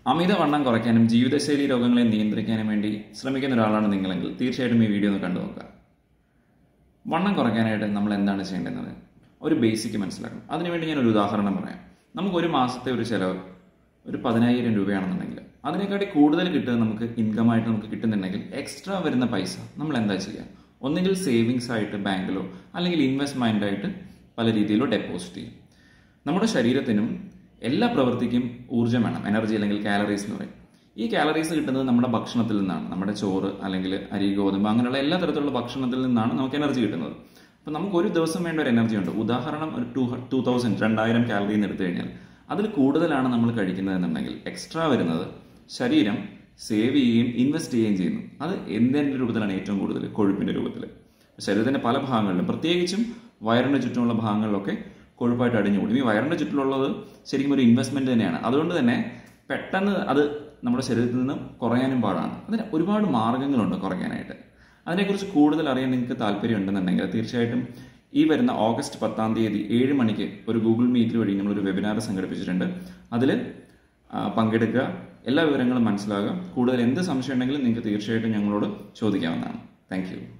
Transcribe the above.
അമിതവണ്ണം കുറയ്ക്കാനും ജീവിതശൈലി രോഗങ്ങളെ നിയന്ത്രിക്കാനും വേണ്ടി ശ്രമിക്കുന്ന ഒരാളാണ് നിങ്ങളെങ്കിൽ തീർച്ചയായിട്ടും ഈ വീഡിയോ ഒന്ന് കണ്ടു നോക്കുക വണ്ണം കുറയ്ക്കാനായിട്ട് നമ്മൾ എന്താണ് ചെയ്യേണ്ടത് ഒരു ബേസിക് മനസ്സിലാക്കണം അതിനുവേണ്ടി ഞാൻ ഒരു ഉദാഹരണം പറയാം നമുക്ക് ഒരു മാസത്തെ ഒരു ചിലവ് ഒരു പതിനായിരം രൂപയാണെന്നുണ്ടെങ്കിൽ അതിനെക്കാട്ടി കൂടുതൽ കിട്ടുന്നത് നമുക്ക് ഇൻകം ആയിട്ട് നമുക്ക് കിട്ടുന്നുണ്ടെങ്കിൽ എക്സ്ട്രാ വരുന്ന പൈസ നമ്മൾ എന്താ ചെയ്യുക ഒന്നുകിൽ സേവിങ്സ് ആയിട്ട് ബാങ്കിലോ അല്ലെങ്കിൽ ഇൻവെസ്റ്റ്മെൻ്റ് ആയിട്ട് പല രീതിയിലോ ഡെപ്പോസിറ്റ് ചെയ്യും നമ്മുടെ ശരീരത്തിനും എല്ലാ പ്രവൃത്തിക്കും ഊർജ്ജം വേണം എനർജി അല്ലെങ്കിൽ കാലറീസ് എന്ന് പറയും ഈ കാലറീസ് കിട്ടുന്നത് നമ്മുടെ ഭക്ഷണത്തിൽ നിന്നാണ് നമ്മുടെ ചോറ് അല്ലെങ്കിൽ അരി ഗോതമ്പ് അങ്ങനെയുള്ള എല്ലാ തരത്തിലുള്ള ഭക്ഷണത്തിൽ നിന്നാണ് നമുക്ക് എനർജി കിട്ടുന്നത് അപ്പോൾ നമുക്ക് ഒരു ദിവസം വേണ്ട ഒരു എനർജി ഉണ്ട് ഉദാഹരണം ഒരു ടു ടു തൗസൻഡ് രണ്ടായിരം കാലറി എന്ന് എടുത്തു കഴിഞ്ഞാൽ അതിൽ കൂടുതലാണ് നമ്മൾ കഴിക്കുന്നതെന്നുണ്ടെങ്കിൽ എക്സ്ട്രാ വരുന്നത് ശരീരം സേവ് ചെയ്യുകയും ഇൻവെസ്റ്റ് ചെയ്യുകയും ചെയ്യുന്നു അത് എന്തിൻ്റെ രൂപത്തിലാണ് ഏറ്റവും കൂടുതൽ കൊഴുപ്പിൻ്റെ രൂപത്തിൽ ശരീരത്തിൻ്റെ പല ഭാഗങ്ങളിലും പ്രത്യേകിച്ചും വയറിൻ്റെ ചുറ്റുമുള്ള ഭാഗങ്ങളിലൊക്കെ കൊഴുപ്പായിട്ട് അടിഞ്ഞുകൂടും ഈ വയറിൻ്റെ ചുറ്റിലുള്ളത് ശരിക്കും ഒരു ഇൻവെസ്റ്റ്മെൻറ്റ് തന്നെയാണ് അതുകൊണ്ട് തന്നെ പെട്ടെന്ന് അത് നമ്മുടെ ശരീരത്തിൽ നിന്ന് കുറയാനും പാടാണ് അതിന് ഒരുപാട് മാർഗ്ഗങ്ങളുണ്ട് കുറയ്ക്കാനായിട്ട് അതിനെക്കുറിച്ച് കൂടുതൽ അറിയാൻ നിങ്ങൾക്ക് താല്പര്യം ഉണ്ടെന്നുണ്ടെങ്കിൽ തീർച്ചയായിട്ടും ഈ വരുന്ന ഓഗസ്റ്റ് പത്താം തീയതി ഏഴ് മണിക്ക് ഒരു ഗൂഗിൾ മീറ്റ് വഴി നമ്മളൊരു വെബിനാർ സംഘടിപ്പിച്ചിട്ടുണ്ട് അതിൽ പങ്കെടുക്കുക എല്ലാ വിവരങ്ങളും മനസ്സിലാകുക കൂടുതൽ എന്ത് സംശയം ഉണ്ടെങ്കിലും നിങ്ങൾക്ക് തീർച്ചയായിട്ടും ഞങ്ങളോട് ചോദിക്കാവുന്നതാണ് താങ്ക്